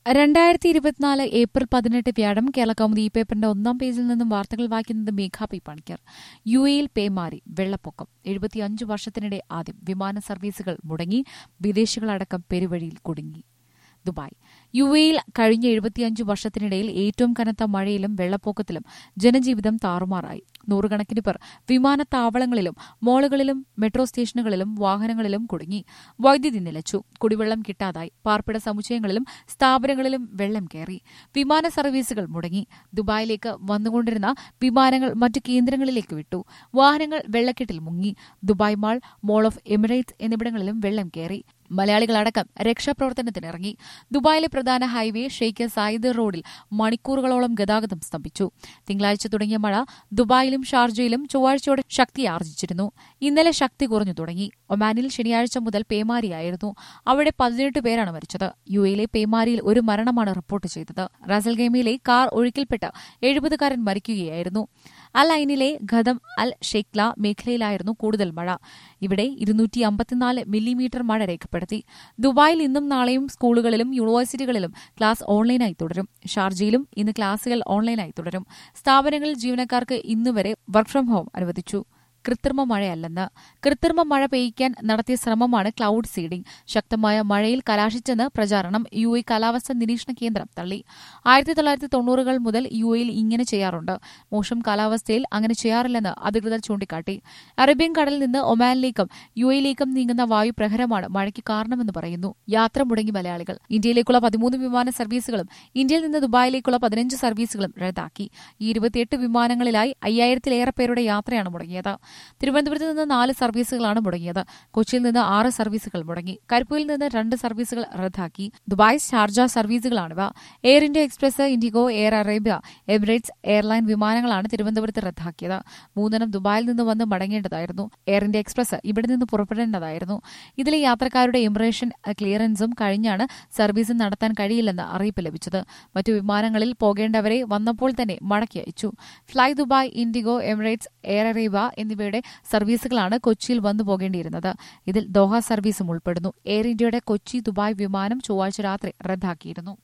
രണ്ടായിരത്തി ഇരുപത്തിനാല് ഏപ്രിൽ പതിനെട്ട് വ്യാഴം കേരള കൗമുദി ഈ പേപ്പറിന്റെ ഒന്നാം പേജിൽ നിന്നും വാർത്തകൾ വായിക്കുന്നത് മേഘ പി പണിക്കർ യു എയിൽ പേമാരി വെള്ളപ്പൊക്കം എഴുപത്തിയഞ്ച് വർഷത്തിനിടെ ആദ്യം വിമാന സർവീസുകൾ മുടങ്ങി വിദേശികളടക്കം പെരുവഴിയിൽ കുടുങ്ങി ദുബായ് യു എയിൽ കഴിഞ്ഞ എഴുപത്തിയഞ്ച് വർഷത്തിനിടയിൽ ഏറ്റവും കനത്ത മഴയിലും വെള്ളപ്പൊക്കത്തിലും ജനജീവിതം താറുമാറായി നൂറുകണക്കിന് പേർ വിമാനത്താവളങ്ങളിലും മോളുകളിലും മെട്രോ സ്റ്റേഷനുകളിലും വാഹനങ്ങളിലും കുടുങ്ങി വൈദ്യുതി നിലച്ചു കുടിവെള്ളം കിട്ടാതായി പാർപ്പിട സമുച്ചയങ്ങളിലും സ്ഥാപനങ്ങളിലും വെള്ളം കയറി വിമാന സർവീസുകൾ മുടങ്ങി ദുബായിലേക്ക് വന്നുകൊണ്ടിരുന്ന വിമാനങ്ങൾ മറ്റു കേന്ദ്രങ്ങളിലേക്ക് വിട്ടു വാഹനങ്ങൾ വെള്ളക്കെട്ടിൽ മുങ്ങി Dubai mall mall of Emirates എന്നിവിടങ്ങളിലും വെള്ളം കയറി മലയാളികളടക്കം രക്ഷാപ്രവർത്തനത്തിനിറങ്ങി ദുബായിലെ പ്രധാന ഹൈവേ ഷെയ്ഖ് സായിദ് റോഡിൽ മണിക്കൂറുകളോളം ഗതാഗതം സ്തംഭിച്ചു തിങ്കളാഴ്ച തുടങ്ങിയ മഴ ദുബായിലും ഷാർജയിലും ചൊവ്വാഴ്ചയോടെ ശക്തിയാർജിച്ചിരുന്നു ഇന്നലെ ശക്തി കുറഞ്ഞു തുടങ്ങി ഒമാനിൽ ശനിയാഴ്ച മുതൽ പേമാരിയായിരുന്നു അവിടെ പതിനെട്ട് പേരാണ് മരിച്ചത് യു എയിലെ പേമാരിയിൽ ഒരു മരണമാണ് റിപ്പോർട്ട് ചെയ്തത് റസൽഗേമയിലെ കാർ ഒഴുക്കിൽപ്പെട്ട് എഴുപതുകാരൻ മരിക്കുകയായിരുന്നു അൽ ഐനിലെ ഖദം അൽ ഷെയ്ക്ല മേഖലയിലായിരുന്നു കൂടുതൽ മഴ ഇവിടെ ഇരുന്നൂറ്റി അമ്പത്തിനാല് മില്ലിമീറ്റർ മഴ രേഖപ്പെടുത്തി ദുബായിൽ ഇന്നും നാളെയും സ്കൂളുകളിലും യൂണിവേഴ്സിറ്റികളിലും ക്ലാസ് ഓൺലൈനായി തുടരും ഷാർജയിലും ഇന്ന് ക്ലാസുകൾ ഓൺലൈനായി തുടരും സ്ഥാപനങ്ങളിൽ ജീവനക്കാർക്ക് ഇന്നുവരെ വർക്ക് ഫ്രം ഹോം അനുവദിച്ചു കൃത്രിമ മഴയല്ലെന്ന് കൃത്രിമ മഴ പെയ്യിക്കാൻ നടത്തിയ ശ്രമമാണ് ക്ലൌഡ് സീഡിംഗ് ശക്തമായ മഴയിൽ കലാശിച്ചെന്ന് പ്രചാരണം യു എ കാലാവസ്ഥാ നിരീക്ഷണ കേന്ദ്രം തള്ളി ആയിരത്തി തൊള്ളായിരത്തി തൊണ്ണൂറുകൾ മുതൽ യു എയിൽ ഇങ്ങനെ ചെയ്യാറുണ്ട് മോശം കാലാവസ്ഥയിൽ അങ്ങനെ ചെയ്യാറില്ലെന്ന് അധികൃതർ ചൂണ്ടിക്കാട്ടി അറേബ്യൻ കടലിൽ നിന്ന് ഒമാനിലേക്കും യു എയിലേക്കും നീങ്ങുന്ന വായു പ്രഹരമാണ് മഴയ്ക്ക് കാരണമെന്ന് പറയുന്നു യാത്ര മുടങ്ങി മലയാളികൾ ഇന്ത്യയിലേക്കുള്ള പതിമൂന്ന് വിമാന സർവീസുകളും ഇന്ത്യയിൽ നിന്ന് ദുബായിലേക്കുള്ള പതിനഞ്ച് സർവീസുകളും റദ്ദാക്കി ഈ ഇരുപത്തിയെട്ട് വിമാനങ്ങളിലായി അയ്യായിരത്തിലേറെ പേരുടെ യാത്രയാണ് മുടങ്ങിയത് തിരുവനന്തപുരത്ത് നിന്ന് നാല് സർവീസുകളാണ് മുടങ്ങിയത് കൊച്ചിയിൽ നിന്ന് ആറ് സർവീസുകൾ മുടങ്ങി കരിപ്പൂരിൽ നിന്ന് രണ്ട് സർവീസുകൾ റദ്ദാക്കി ദുബായ് ഷാർജ സർവീസുകളാണിവ Air India Express IndiGo Air Arabia Emirates airline വിമാനങ്ങളാണ് തിരുവനന്തപുരത്ത് റദ്ദാക്കിയത് മൂന്നെണ്ണം ദുബായിൽ നിന്ന് വന്ന് മടങ്ങേണ്ടതായിരുന്നു എയർ ഇന്ത്യ എക്സ്പ്രസ് ഇവിടെ നിന്ന് പുറപ്പെടേണ്ടതായിരുന്നു ഇതിലെ യാത്രക്കാരുടെ ഇമിഗ്രേഷൻ ക്ലിയറൻസും കഴിഞ്ഞാണ് സർവീസ് നടത്താൻ കഴിയില്ലെന്ന് അറിയിപ്പ് ലഭിച്ചത് മറ്റു വിമാനങ്ങളിൽ പോകേണ്ടവരെ വന്നപ്പോൾ തന്നെ മടക്കി അയച്ചു fly Dubai IndiGo Emirates Air Arabia എന്നിവയുടെ സർവീസുകളാണ് കൊച്ചിയിൽ വന്നു പോകേണ്ടിയിരുന്നത് ഇതിൽ ദോഹ സർവീസും ഉൾപ്പെടുന്നു എയർ ഇന്ത്യയുടെ കൊച്ചി ദുബായ് വിമാനം ചൊവ്വാഴ്ച രാത്രി റദ്ദാക്കിയിരുന്നു